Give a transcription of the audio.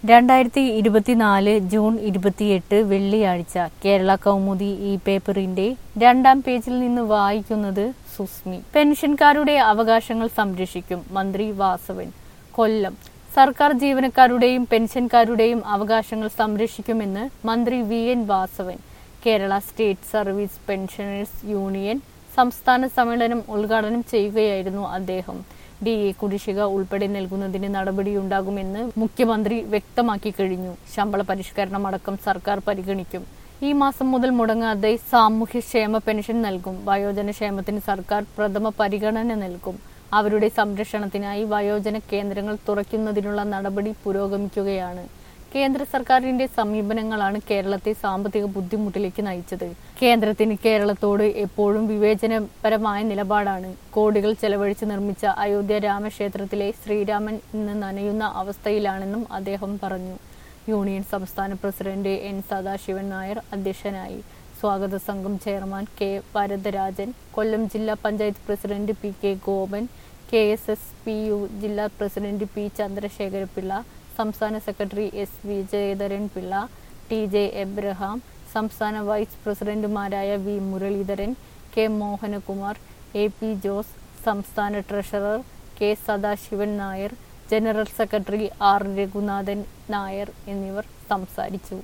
രണ്ടായിരത്തി ഇരുപത്തിനാല് ജൂൺ ഇരുപത്തിയെട്ട് വെള്ളിയാഴ്ച കേരള കൗമുദി ഈ പേപ്പറിന്റെ രണ്ടാം പേജിൽ നിന്ന് വായിക്കുന്നത് സുസ്മി പെൻഷൻകാരുടെ അവകാശങ്ങൾ സംരക്ഷിക്കും മന്ത്രി വാസവൻ കൊല്ലം സർക്കാർ ജീവനക്കാരുടെയും പെൻഷൻകാരുടെയും അവകാശങ്ങൾ സംരക്ഷിക്കുമെന്ന് മന്ത്രി V N Vasavan Kerala state service pensioners union സംസ്ഥാന സമ്മേളനം ഉദ്ഘാടനം ചെയ്യുകയായിരുന്നു അദ്ദേഹം ഡി എ കുടിശ്ശിക ഉൾപ്പെടെ നൽകുന്നതിന് നടപടിയുണ്ടാകുമെന്ന് മുഖ്യമന്ത്രി വ്യക്തമാക്കി കഴിഞ്ഞു ശമ്പള പരിഷ്കരണം അടക്കം സർക്കാർ പരിഗണിക്കും ഈ മാസം മുതൽ മുടങ്ങാതെ സാമൂഹ്യക്ഷേമ പെൻഷൻ നൽകും വയോജന ക്ഷേമത്തിന് സർക്കാർ പ്രഥമ പരിഗണന നൽകും അവരുടെ സംരക്ഷണത്തിനായി വയോജന കേന്ദ്രങ്ങൾ തുറയ്ക്കുന്നതിനുള്ള നടപടി പുരോഗമിക്കുകയാണ് കേന്ദ്ര സർക്കാരിന്റെ സമീപനങ്ങളാണ് കേരളത്തെ സാമ്പത്തിക ബുദ്ധിമുട്ടിലേക്ക് നയിച്ചത് കേന്ദ്രത്തിന് കേരളത്തോട് എപ്പോഴും വിവേചനപരമായ നിലപാടാണ് കോടികൾ ചെലവഴിച്ച് നിർമ്മിച്ച അയോധ്യ രാമക്ഷേത്രത്തിലെ ശ്രീരാമൻ ഇന്ന് നനയുന്ന അവസ്ഥയിലാണെന്നും അദ്ദേഹം പറഞ്ഞു യൂണിയൻ സംസ്ഥാന പ്രസിഡന്റ് എൻ സദാശിവൻ നായർ അധ്യക്ഷനായി സ്വാഗത സംഘം ചെയർമാൻ കെ വരദരാജൻ കൊല്ലം ജില്ലാ panchayat president P K Gopan K S S P U ജില്ലാ പ്രസിഡന്റ് പി ചന്ദ്രശേഖരപിള്ള സംസ്ഥാന secretary S Vijayadharan Pillai T J Abraham സംസ്ഥാന വൈസ് പ്രസിഡന്റുമാരായ V Muraleedharan K Mohanakumar A P Jose സംസ്ഥാന treasurer K Sadasivan Nair general secretary R Raghunathan Nair എന്നിവർ സംസാരിച്ചു